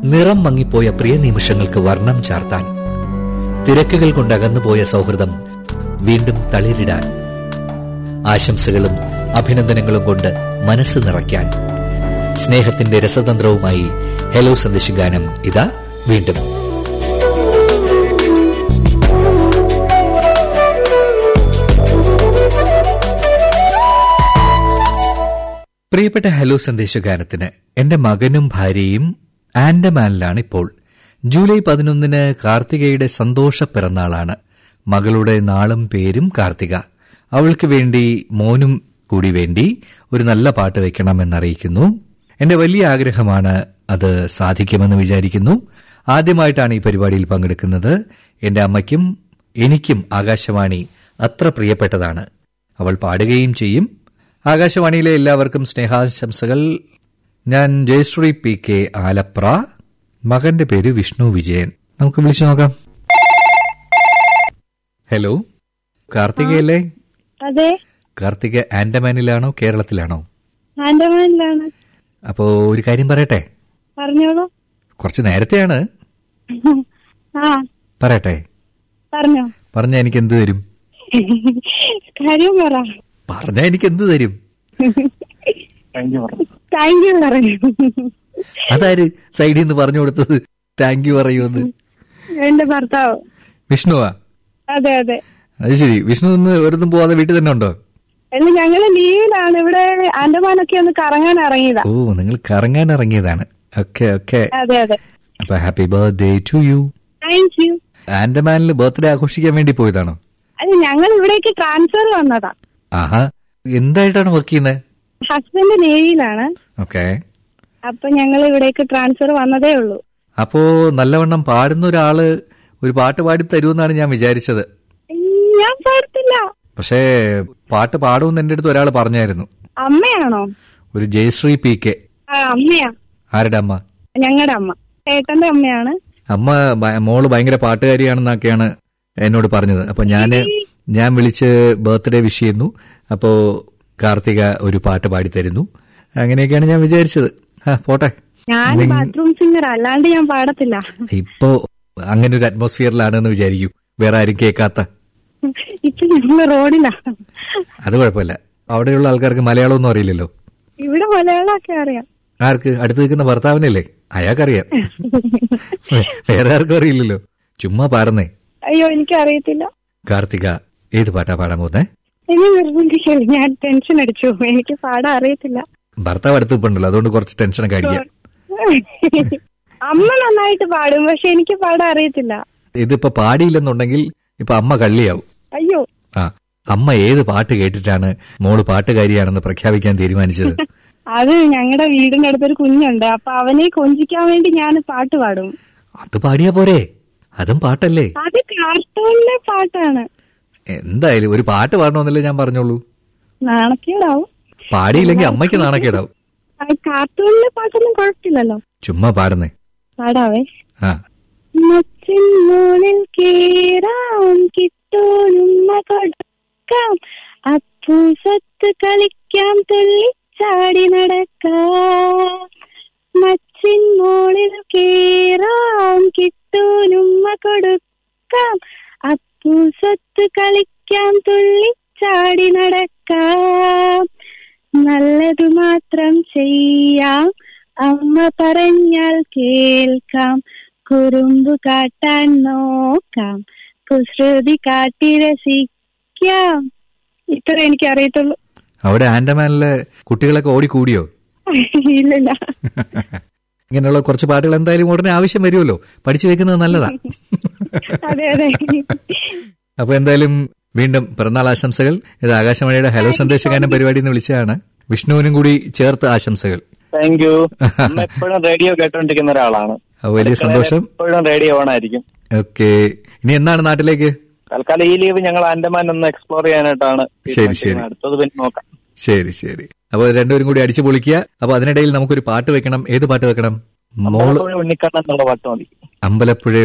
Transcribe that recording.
നിറം മങ്ങിപ്പോയ പ്രിയ നിമിഷങ്ങൾക്ക് വർണ്ണം ചാർത്താൻ തിരക്കുകൾ കൊണ്ട് അകന്നുപോയ സൗഹൃദം വീണ്ടും തളിരിടാൻ ആശംസകളും അഭിനന്ദനങ്ങളും കൊണ്ട് മനസ്സ് നിറയ്ക്കാൻ സ്നേഹത്തിന്റെ രസതന്ത്രവുമായി ഹലോ സന്ദേശഗാനം ഇതാ വീണ്ടും പ്രിയപ്പെട്ട ഹലോ സന്ദേശഗാനത്തിന് എന്റെ മകനും ഭാര്യയും ആൻഡമാനിലാണ് ഇപ്പോൾ ജൂലൈ പതിനൊന്നിന് കാർത്തികയുടെ സന്തോഷ പിറന്നാളാണ് മകളുടെ നാളും പേരും കാർത്തിക അവൾക്ക് വേണ്ടി മോനും കൂടി വേണ്ടി ഒരു നല്ല പാട്ട് വെക്കണമെന്നറിയിക്കുന്നു എന്റെ വലിയ ആഗ്രഹമാണ് അത് സാധിക്കുമെന്ന് വിചാരിക്കുന്നു ആദ്യമായിട്ടാണ് ഈ പരിപാടിയിൽ പങ്കെടുക്കുന്നത് എന്റെ അമ്മയ്ക്കും എനിക്കും ആകാശവാണി അത്ര പ്രിയപ്പെട്ടതാണ് അവൾ പാടുകയും ചെയ്യും ആകാശവാണിയിലെ എല്ലാവർക്കും സ്നേഹാശംസകൾ ഞാൻ ജയശ്രീ പി കെ ആലപ്ര മകന്റെ പേര് വിഷ്ണു വിജയൻ നമുക്ക് വിളിച്ചു നോക്കാം ഹലോ കാർത്തികയല്ലേ അതെ കാർത്തിക ആൻഡമാനിലാണോ കേരളത്തിലാണോ ആൻഡമാനിലാണ് അപ്പോ ഒരു കാര്യം പറയട്ടെ പറഞ്ഞോളൂ കുറച്ച് നേരത്തെയാണ് ആ പറയട്ടെ പറഞ്ഞോ പറഞ്ഞ എനിക്ക് എന്ത് തരും കാര്യം പറ പറഞ്ഞ എനിക്ക് എന്ത് തരും താങ്ക് യു പറയൂ അതാര് സൈഡിൽ നിന്ന് പറഞ്ഞു കൊടുത്തത് താങ്ക് യു പറയുമെന്ന് എന്റെ ഭർത്താവ് വിഷ്ണുവാ അതെ അതെ അത് ശരി വിഷ്ണു ഇന്ന് വെറുതും പോവാതെ വീട്ടിൽ തന്നെ ഉണ്ടോ അല്ല ഞങ്ങള് ലീവിലാണ് ഇവിടെ ആൻഡമാനൊക്കെ ഒന്ന് കറങ്ങാൻ ഇറങ്ങിയതാ ഓ നിങ്ങൾ കറങ്ങാൻ ഇറങ്ങിയതാണ് ഓക്കെ ഓക്കെ അതെ അതെ അപ്പൊ happy birthday to you thank you ആൻഡമാനിൽ ബർത്ത്ഡേ ആഘോഷിക്കാൻ വേണ്ടി പോയതാണോ അത് ഞങ്ങൾ ഇവിടേക്ക് ട്രാൻസ്ഫർ വന്നതാ ആഹാ എന്തായിട്ടാണ് വർക്ക് ചെയ്യുന്നത് ഹസ്ബൻഡ് നേവിയിലാണ് ഓക്കെ അപ്പൊ ഞങ്ങൾ ഇവിടേക്ക് ട്രാൻസ്ഫർ വന്നതേ ഉള്ളൂ അപ്പോ നല്ലവണ്ണം പാടുന്ന ഒരാള് ഒരു പാട്ട് പാടി തരുമെന്നാണ് ഞാൻ വിചാരിച്ചത് ഞാൻ പാടത്തില്ല പക്ഷേ പാട്ട് പാടുമെന്ന് എന്റെ അടുത്ത് ഒരാൾ പറഞ്ഞായിരുന്നു അമ്മയാണോ ഒരു ജയശ്രീ പി കെ ആ അമ്മയാ ആരുടെ അമ്മ ഞങ്ങളുടെ അമ്മ ഏട്ടന്റെ അമ്മയാണ് അമ്മ ഭ- മോള് ഭയങ്കര പാട്ടുകാരിയാണെന്നൊക്കെയാണ് എന്നോട് പറഞ്ഞത് അപ്പൊ ഞാന് ഞാൻ വിളിച്ച് ബർത്ത്ഡേ വിഷ് ചെയ്യുന്നു അപ്പോ കാർത്തിക ഒരു പാട്ട് പാടി തരുന്നു അങ്ങനെയൊക്കെയാണ് ഞാൻ വിചാരിച്ചത് ആ പോട്ടെ ഞാൻ നിങ്ങ- ബാത്റൂം സിംഗർ അല്ലാണ്ട് ഞാൻ പാടത്തില്ല ഇപ്പോ അങ്ങനെ ഒരു അറ്റ്മോസ്ഫിയറിലാണെന്ന് വിചാരിക്കൂ വേറെ ആരും കേൾക്കാത്ത ഇപ്പൊ ഞങ്ങള് റോഡിലാ അത് കുഴപ്പമില്ല അവിടെയുള്ള ആൾക്കാർക്ക് മലയാളമൊന്നും അറിയില്ലല്ലോ ഇവിടെ മലയാളമൊക്കെ അറിയാം ആർക്ക് അടുത്ത് നിൽക്കുന്ന ഭർത്താവിനല്ലേ അയാൾക്കറിയാം വേറെ ആർക്കും അറിയില്ലല്ലോ ചുമ്മാ പാടുന്നേ അയ്യോ എനിക്ക് അറിയത്തില്ല കാർത്തിക ഏത് പാട്ടാ പാടാൻ പോകുന്നേ എന്നെ നിർബന്ധിക്കരുത് ഞാൻ ടെൻഷൻ അടിച്ചു എനിക്ക് പാടാൻ അറിയത്തില്ല ഭർത്താവ് അടുത്ത് ഇപ്പുണ്ടല്ലോ അതുകൊണ്ട് കുറച്ച് ടെൻഷനൊക്കെ അടിക്കാം അമ്മ നന്നായിട്ട് പാടും പക്ഷെ എനിക്ക് പാടാൻ അറിയത്തില്ല ഇതിപ്പോ പാടിയില്ലെന്നുണ്ടെങ്കിൽ ഇപ്പൊ അമ്മ കള്ളിയാവും അയ്യോ ആ അമ്മ ഏത് പാട്ട് കേട്ടിട്ടാണ് മോള് പാട്ടുകാരിയാണെന്ന് പ്രഖ്യാപിക്കാൻ തീരുമാനിച്ചത് അത് ഞങ്ങളുടെ വീടിന്റെ അടുത്തൊരു കുഞ്ഞുണ്ട് അപ്പൊ അവനെ കൊഞ്ചിക്കാൻ വേണ്ടി ഞാൻ പാട്ട് പാടും അത് പാടിയാ പോരെ അതും പാട്ടല്ലേ അത് കാർട്ടൂണിലെ പാട്ടാണ് എന്തായാലും ഒരു പാട്ട് പാടണമെന്നല്ലേ ഞാൻ പറഞ്ഞോളൂ നാണക്കേടാവും പാടിയില്ലെങ്കിൽ അമ്മയ്ക്ക് നാണക്കേടാവും ആ കാർട്ടൂണിലെ പാട്ടൊന്നും കുഴപ്പമില്ലല്ലോ ചുമ്മാ പാടുന്നേ പാടാവേ ആ മച്ചിൻ മോളിൽ കേറാം കിട്ടോനുമ്മ കൊടുക്കാം അപ്പൂസത്ത് കളിക്കാം തുള്ളിച്ചാടി നടക്കാം മച്ചിൻ മോളിൽ കേറാം കിട്ടോനുമ്മ കൊടുക്കാം അപ്പൂസത്ത് കളിക്കാം തുള്ളിച്ചാടി നടക്കാം നല്ലതു മാത്രം ചെയ്യാം അമ്മ പറഞ്ഞാൽ കേൾക്കാം കുറുമ്പ് കാട്ടാൻ നോക്കാം കുസൃതി കാട്ടി രസിക്കാം ഇത്ര എനിക്ക് അറിയത്തുള്ളൂ അവിടെ ആൻഡമാനിലെ കുട്ടികളൊക്കെ ഓടിക്കൂടിയോ ഇല്ലില്ല ഇങ്ങനെയുള്ള കുറച്ച് പാട്ടുകൾ എന്തായാലും ഉടനെ ആവശ്യം വരുമല്ലോ പഠിച്ചു വെക്കുന്നത് നല്ലതാ അതെ അതെ അപ്പൊ എന്തായാലും വീണ്ടും പിറന്നാൾ ആശംസകൾ ഇത് ആകാശവാണിയുടെ ഹലോ സന്ദേശഗാനം പരിപാടി എന്ന് വിളിച്ചതാണ് വിഷ്ണുവിനും കൂടി ചേർത്ത് ആശംസകൾ താങ്ക് യു അമ്മ എപ്പോഴും റേഡിയോ കേട്ടോണ്ടിരിക്കുന്ന ഒരാളാണ് അപ്പൊ വലിയ സന്തോഷം എപ്പോഴും റേഡിയോ ഓൺ ആയിരിക്കും ഓക്കെ ഇനി എന്നാണ് നാട്ടിലേക്ക് തൽക്കാലം ഈ ലീവ് ഞങ്ങൾ ആൻഡമാൻ ഒന്ന് എക്സ്പ്ലോർ ചെയ്യാനായിട്ടാണ് ശരി, ശരി. അടുത്തത് പിന്നെ നോക്കാം ശരി ശരി അപ്പൊ രണ്ടുപേരും കൂടി അടിച്ചു പൊളിക്കുക അപ്പൊ അതിനിടയിൽ നമുക്കൊരു പാട്ട് വെക്കണം ഏത് പാട്ട് വെക്കണം മോള് അമ്പലപ്പുഴ ഉണ്ണിക്കണ്ണൻ എന്നുള്ള പാട്ട് മതി അമ്പലപ്പുഴ